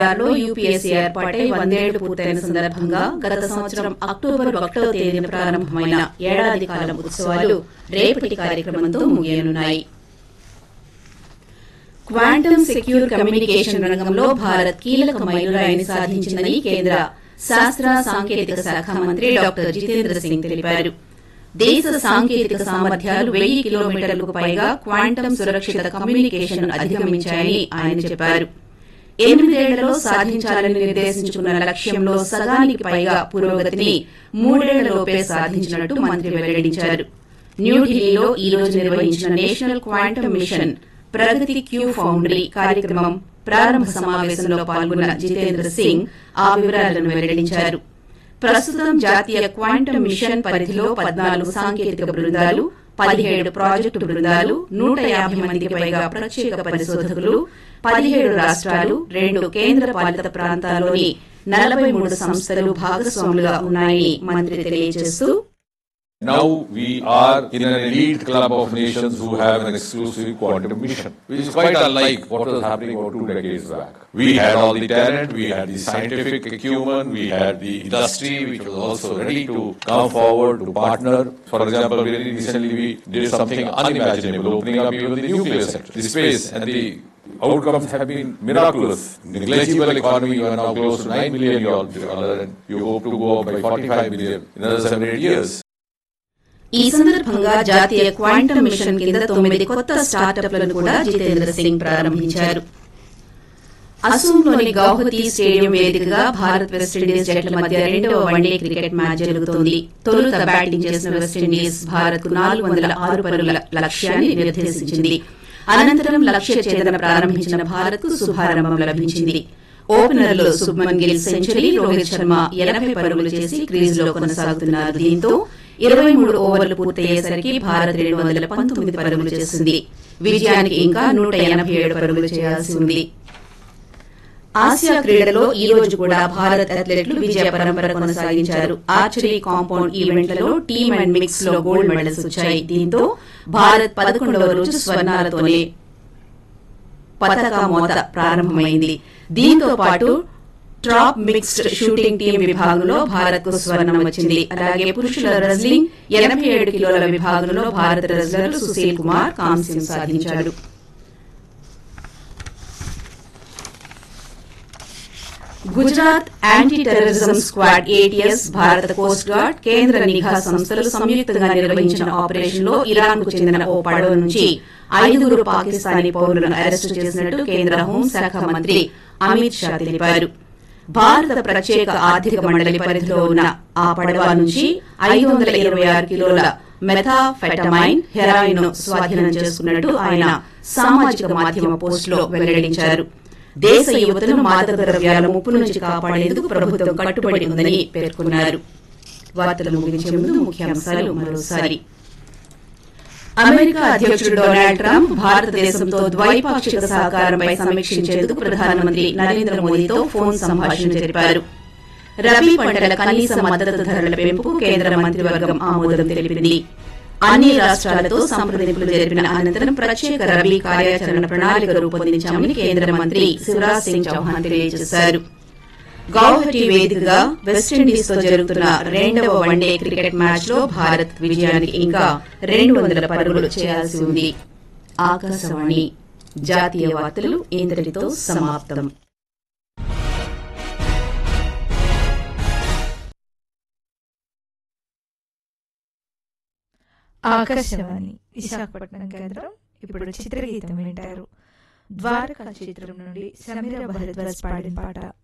లో యూపీఎస్సీ ఏర్పాటై వందేళ్లు పూర్తయిన సందర్భంగా గత సంవత్సరం అక్టోబర్ ఒకటో తేదీన ప్రారంభమైన ఏడాది కాలం ఉత్సవాలు రేపటి కార్యక్రమంతో ముగియనున్నాయి క్వాంటమ్ సెక్యూర్ కమ్యూనికేషన్ రంగంలో భారత్ కీలక మైలురాయిని సాధించిందని కేంద్ర శాస్త్ర సాంకేతిక శాఖ మంత్రి డాక్టర్ జితేంద్ర సింగ్ తెలిపారు దేశ సాంకేతిక సామర్థ్యాలు వెయ్యి కిలోమీటర్లకు పైగా క్వాంటమ్ సురక్షిత కమ్యూనికేషన్ అధిగమించాయని ఆయన చెప్పారు ఎనిమిదేళ్లలో సాధించాలని నిర్దేశించుకున్న లక్ష్యంలో సగానికి పైగా పురోగతిని మూడేళ్లలోపే సాధించినట్టు మంత్రి వెల్లడించారు న్యూఢిల్లీలో ఈ రోజు నిర్వహించిన నేషనల్ క్వాంటమ్ మిషన్ ప్రగతి క్యూ ఫౌండరీ కార్యక్రమం ప్రారంభ సమావేశంలో పాల్గొన్న జితేంద్ర సింగ్ ఆ వివరాలను వెల్లడించారు ప్రస్తుతం జాతీయ క్వాంటమ్ మిషన్ పరిధిలో పద్నాలుగు సాంకేతిక బృందాలు పదిహేడు ప్రాజెక్టు బృందాలు నూట యాభై మందికి పైగా ప్రత్యేక పరిశోధకులు పదిహేడు రాష్ట్రాలు రెండు కేంద్ర పాలిత ప్రాంతాల్లోని నలభై మూడు సంస్థలు భాగస్వాములుగా ఉన్నాయని మంత్రి తెలియజేస్తూ Now we are in an elite club of nations who have an exclusive quantum mission, which is quite unlike what was happening about two decades back. We had all the talent, we had the scientific acumen, we had the industry which was also ready to come forward to partner. For example, very recently we did something unimaginable, opening up even the nuclear sector, the space and the outcomes have been miraculous. Negligible economy, you are now close to 9 million dollar and you hope to go up by 45 million in another 7-8 years. ఈ సందర్భంగా జాతీయ quantum mission కింద తొమ్మిది కొత్త స్టార్టప్లను కూడా జితేంద్ర సింగ్ ప్రారంభించారు అసోంలోని Guwahati stadium వేదికగా Bharat West Indies జట్ల మధ్య రెండవ వన్డే క్రికెట్ మ్యాచ్ జరుగుతోంది తొలుత బ్యాటింగ్ చేసిన వెస్టిండీస్ భారత్ కు నాలుగు వందల ఆరు పరుగుల లక్ష్యాన్ని నిర్దేశించింది అనంతరం లక్ష్య ఛేదన ప్రారంభించిన భారత్ కు శుభారంభం లభించింది ఓపెనర్లు శుభ్మన్ గిల్ సెంచరీ రోహిత్ శర్మ ఎనభై పరుగులు చేసి క్రీజులో కొనసాగుతున్నారు దీంతో ఇరవై మూడు ఓవర్లు పూర్తయ్యేసరికి భారత్ రెండు వందల పంతొమ్మిది పరుగులు చేసింది విజయానికి ఇంకా నూట ఎనభై ఏడు పరుగులు చేయాల్సి ఉంది ఆసియా క్రీడలో ఈ రోజు కూడా భారత్ అథ్లెట్లు విజయ పరంపర కొనసాగించారు ఆర్చరీ కాంపౌండ్ ఈవెంట్లలో టీమ్ అండ్ మిక్స్ లో గోల్డ్ మెడల్స్ వచ్చాయి దీంతో భారత్ పదకొండవ రోజు స్వర్ణాలతోనే పతక మోత ప్రారంభమైంది దీంతో పాటు ట్రాప్ మిక్స్డ్ షూటింగ్ టీం విభాగంలో భారత్ కు స్వర్ణం వచ్చింది అలాగే పురుషుల రెజ్లింగ్ ఎనభై ఏడు కిలోల విభాగంలో భారత రెజ్లర్ సుశీల్ కుమార్ కాంస్యం సాధించాడు Gujarat anti terrorism squad ATS భారత కోస్ట్ గార్డ్ కేంద్ర నిఘా సంస్థలు సంయుక్తంగా నిర్వహించిన ఆపరేషన్ లో ఇరాన్ కు చెందిన ఓ పడవ నుంచి ఐదుగురు పాకిస్తానీ పౌరులను అరెస్టు చేసినట్టు కేంద్ర హోంశాఖ మంత్రి అమిత్ షా తెలిపారు భారత ప్రత్యేక ఆర్థిక మండలి పరిధిలో ఉన్న ఆ పడవ నుంచి ఐదు వందల ఇరవై ఆరు కిలోల మెథాఫెటమైన్ హెరాయిన్ స్వాధీనం చేసుకున్నట్టు ఆయన సామాజిక మాధ్యమ పోస్టులో వెల్లడించారు దేశ యువతను మాదక ద్రవ్యాల ముప్పు నుంచి కాపాడేందుకు ప్రభుత్వం కట్టుబడి ఉందని పేర్కొన్నారు వార్తలు ముగించే ముందు ముఖ్యాంశాలు మరోసారి అమెరికా అధ్యక్షుడు డొనాల్డ్ ట్రంప్ భారతదేశంతో ద్వైపాక్షిక సహకారంపై సమీక్షించేందుకు ప్రధానమంత్రి నరేంద్ర మోదీతో ఫోన్ సంభాషణ జరిపారు రబీ పంటల కనీస మద్దతు ధరల పెంపుకు కేంద్ర మంత్రివర్గం ఆమోదం తెలిపింది అన్ని రాష్ట్రాలతో సంప్రదింపులు జరిపిన అనంతరం ప్రత్యేక రబీ కార్యాచరణ ప్రణాళిక రూపొందించామని కేంద్ర మంత్రి శివరాజ్ సింగ్ చౌహాన్ తెలియజేశారు గౌహటి వేదికగా వెస్టిండీస్ తో జరుగుతున్న రెండవ వన్డే క్రికెట్ మ్యాచ్ లో భారత్ విజయానికి ఇంకా రెండు వందల పరుగులు చేయాల్సి ఉంది ఆకాశవాణి జాతీయ వార్తలు ఇంతటితో సమాప్తం ఆకాశవాణి విశాఖపట్నం కేంద్రం ఇప్పుడు చిత్రగీతం వింటారు ద్వారకా చిత్రం నుండి సమీర భరద్వాజ్ పాడిన పాట